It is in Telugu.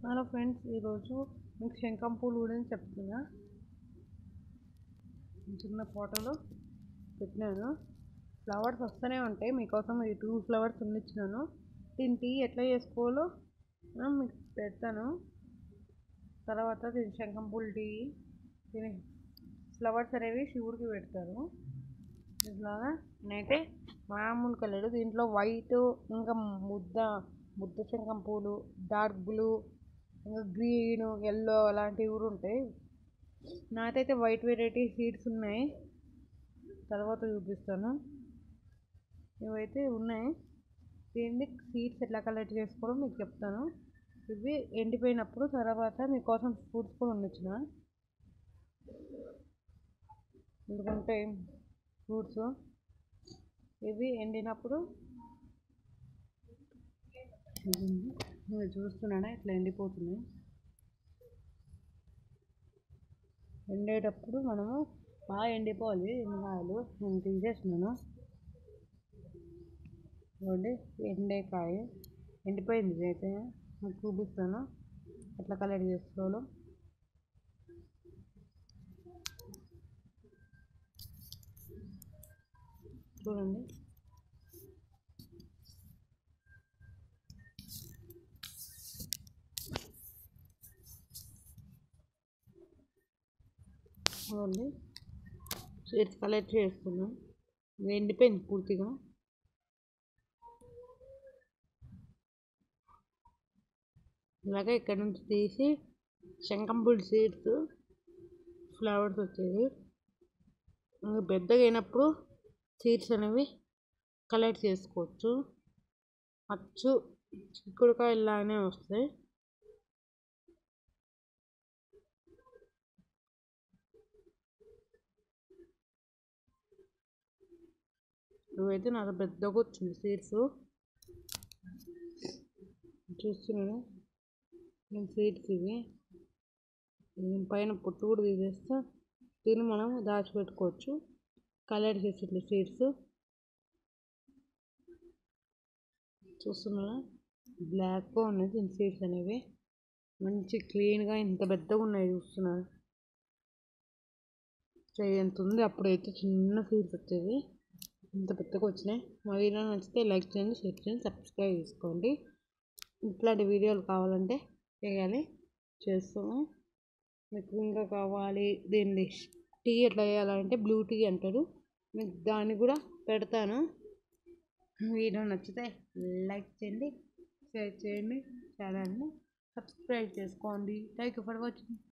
హలో ఫ్రెండ్స్ ఈరోజు మీకు శంఖం పూలు గురించి చెప్తున్నా చిన్న ఫోటోలో పెట్టినాను ఫ్లవర్స్ వస్తూనే ఉంటాయి మీకోసం ఈ టూ ఫ్లవర్స్ ఉండిచ్చినాను దీని టీ ఎట్లా చేసుకోవాలో ఆ, మీకు పెడతాను తర్వాత దీని శంఖం పూలు టీ దీని ఫ్లవర్స్ అనేవి శివుడికి పెడతారు ఇట్లాగా నేనైతే మామూలు కలర్ దీంట్లో వైట్ ఇంకా ముద్ద ముద్ద శంఖం పూలు డార్క్ బ్లూ ఇంకా గ్రీన్ ఎల్లో అలాంటివి కూడా ఉంటాయి నాకైతే వైట్ వెరైటీ సీడ్స్ ఉన్నాయి తర్వాత చూపిస్తాను ఇవైతే ఉన్నాయి దీన్ని సీడ్స్ ఎట్లా కలెక్ట్ చేసుకోవడం మీకు చెప్తాను ఇవి ఎండిపోయినప్పుడు తర్వాత మీకోసం ఫ్రూట్స్ కూడా ఉండిచ్చిన ఎందుకంటే ఫ్రూట్స్ ఇవి ఎండినప్పుడు మీరు చూస్తున్నాడా ఇట్లా ఎండిపోతున్నాయి ఎండేటప్పుడు మనము బాగా ఎండిపోవాలి ఎండకాయలు నేను తీసేసినాను చూడండి ఎండే కాయ ఎండిపోయింది ఇది అయితే మీకు చూపిస్తాను ఎట్లా కలెక్ట్ చేసుకోవాలో చూడండి చూడండి సీడ్స్ కలెక్ట్ చేసుకున్నాం ఇది ఎండిపోయింది పూర్తిగా ఇలాగే ఇక్కడ నుంచి తీసి శంఖంపూడి సీడ్స్ ఫ్లవర్స్ వచ్చేది ఇంకా పెద్దగా అయినప్పుడు సీడ్స్ అనేవి కలెక్ట్ చేసుకోవచ్చు అచ్చు చిక్కుడుకాయలానే వస్తాయి ఇవైతే నాకు పెద్దగా వచ్చింది సీడ్స్ చూస్తున్నాను నేను సీడ్స్ ఇవి దీని పైన పొట్టు కూడా తీసేస్తే దీన్ని మనం దాచిపెట్టుకోవచ్చు కలర్ చేసి సీడ్స్ చూస్తున్నారా బ్లాక్గా ఉన్నాయి దీని సీడ్స్ అనేవి మంచి క్లీన్గా ఇంత పెద్దగా ఉన్నాయి చూస్తున్నారు చెయ్యి ఎంత ఉంది అప్పుడైతే చిన్న సీడ్స్ వచ్చేది ఇంత పెద్దగా వచ్చినాయి మా వీడియో నచ్చితే లైక్ చేయండి షేర్ చేయండి సబ్స్క్రైబ్ చేసుకోండి ఇట్లాంటి వీడియోలు కావాలంటే చేయాలి చేస్తాము మీకు ఇంకా కావాలి దీన్ని టీ ఎట్లా చేయాలంటే బ్లూ టీ అంటారు మీకు దాన్ని కూడా పెడతాను వీడియో నచ్చితే లైక్ చేయండి షేర్ చేయండి ఛానల్ని సబ్స్క్రైబ్ చేసుకోండి థ్యాంక్ యూ ఫర్ వాచింగ్